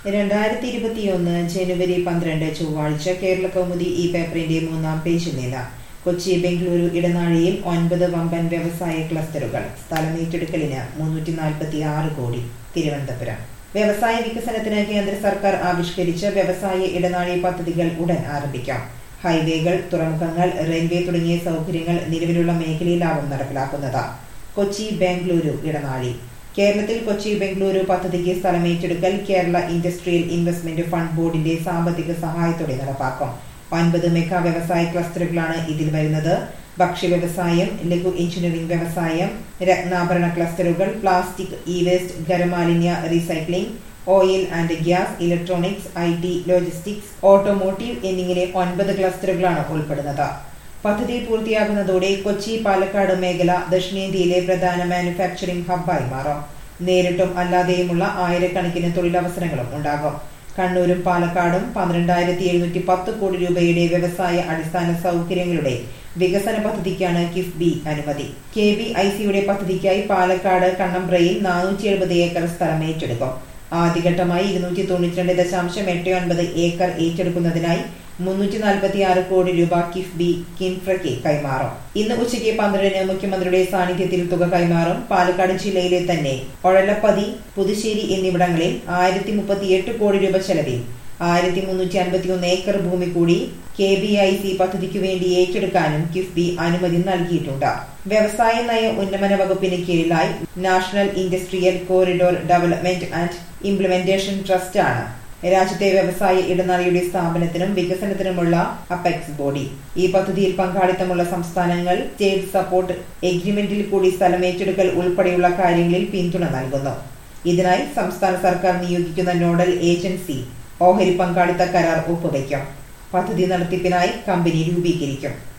രണ്ടായിരത്തി ഇരുപത്തിയൊന്ന് ജനുവരി പന്ത്രണ്ട് ചൊവ്വാഴ്ച കേരള കൗമുദി ഈ പേപ്പറിന്റെ മൂന്നാം പേജിൽ നിന്ന് കൊച്ചി ബംഗളൂരു ഇടനാഴിയിൽ ഒൻപത് വമ്പൻ വ്യവസായ ക്ലസ്റ്ററുകൾ സ്ഥലമേറ്റെടുക്കലിന് മുന്നൂറ്റി നാൽപ്പത്തി ആറ് കോടി തിരുവനന്തപുരം വ്യവസായ വികസനത്തിന് കേന്ദ്ര സർക്കാർ ആവിഷ്കരിച്ച വ്യവസായ ഇടനാഴി പദ്ധതികൾ ഉടൻ ആരംഭിക്കാം ഹൈവേകൾ തുറമുഖങ്ങൾ റെയിൽവേ തുടങ്ങിയ സൗകര്യങ്ങൾ നിലവിലുള്ള മേഖലയിലാവും നടപ്പിലാക്കുന്നത് കൊച്ചി ബംഗളൂരു ഇടനാഴി കേരളത്തിൽ കൊച്ചി ബംഗളൂരു പദ്ധതിക്ക് സ്ഥലമേറ്റെടുക്കൽ കേരള ഇൻഡസ്ട്രിയൽ ഇൻവെസ്റ്റ്മെന്റ് ഫണ്ട് ബോർഡിന്റെ സാമ്പത്തിക സഹായത്തോടെ നടപ്പാക്കും ഒൻപത് മെഗാ വ്യവസായ ക്ലസ്റ്ററുകളാണ് ഇതിൽ വരുന്നത് ഭക്ഷ്യ വ്യവസായം ലഘു എഞ്ചിനീയറിംഗ് വ്യവസായം രത്നാഭരണ ക്ലസ്റ്ററുകൾ പ്ലാസ്റ്റിക് ഇ വേസ്റ്റ് ഖരമാലിന്യ recycling oil and gas electronics I T logistics automotive എന്നിങ്ങനെ ഒൻപത് ക്ലസ്റ്ററുകളാണ് ഉൾപ്പെടുന്നത് പദ്ധതി പൂർത്തിയാകുന്നതോടെ കൊച്ചി പാലക്കാട് മേഖല ദക്ഷിണേന്ത്യയിലെ പ്രധാന മാനുഫാക്ചറിംഗ് ഹബ്ബായി മാറും നേരിട്ടും അല്ലാതെയുമുള്ള ആയിരക്കണക്കിന് തൊഴിലവസരങ്ങളും ഉണ്ടാകും കണ്ണൂരും പാലക്കാടും പന്ത്രണ്ടായിരത്തി എഴുന്നൂറ്റി പത്ത് കോടി രൂപയുടെ വ്യവസായ അടിസ്ഥാന സൗകര്യങ്ങളുടെ വികസന പദ്ധതിക്കാണ് കിഫ്ബി അനുമതി കെ ബി ഐ സിയുടെ പദ്ധതിക്കായി പാലക്കാട് കണ്ണമ്പ്രയിൽ നാനൂറ്റി എഴുപത് ഏക്കർ സ്ഥലം ഏറ്റെടുക്കും ആദ്യഘട്ടമായി ഇരുന്നൂറ്റി തൊണ്ണൂറ്റിരണ്ട് ദശാംശം എട്ട് ഒൻപത് ഏക്കർ ഏറ്റെടുക്കുന്നതിനായി മുന്നൂറ്റി നാൽപ്പത്തി ആറ് കോടി രൂപ കിഫ്ബി കിൻഫ്രയ്ക്ക് കൈമാറും ഇന്ന് ഉച്ചയ്ക്ക് പന്ത്രണ്ടിന് മുഖ്യമന്ത്രിയുടെ സാന്നിധ്യത്തിൽ തുക കൈമാറും പാലക്കാട് ജില്ലയിലെ തന്നെ ഒഴലപ്പതി പുതുശ്ശേരി എന്നിവിടങ്ങളിൽ ആയിരത്തി മുപ്പത്തിയെട്ട് കോടി രൂപ ചെലവിൽ ആയിരത്തി മുന്നൂറ്റി അൻപത്തി ഒന്ന് ഏക്കർ ഭൂമി കൂടി കെ ബി ഐ സി പദ്ധതിക്കു വേണ്ടി ഏറ്റെടുക്കാനും കിഫ്ബി അനുമതി നൽകിയിട്ടുണ്ട് വ്യവസായ നയ ഉന്നമന വകുപ്പിന് കീഴിലായി national industrial corridor development and implementation trust ആണ് രാജ്യത്തെ വ്യവസായ ഇടനാഴിയുടെ സ്ഥാപനത്തിനും വികസനത്തിനുമുള്ള അപെക്സ് ബോഡി ഈ പദ്ധതിയിൽ പങ്കാളിത്തമുള്ള സംസ്ഥാനങ്ങൾ സ്റ്റേറ്റ് സപ്പോർട്ട് എഗ്രിമെന്റിൽ കൂടി സ്ഥലം ഏറ്റെടുക്കൽ ഉൾപ്പെടെയുള്ള കാര്യങ്ങളിൽ പിന്തുണ നൽകുന്നു ഇതിനായി സംസ്ഥാന സർക്കാർ നിയോഗിക്കുന്ന നോഡൽ ഏജൻസി ഓഹരി പങ്കാളിത്ത കരാർ ഒപ്പുവയ്ക്കും പദ്ധതി നടത്തിപ്പിനായി കമ്പനി രൂപീകരിക്കും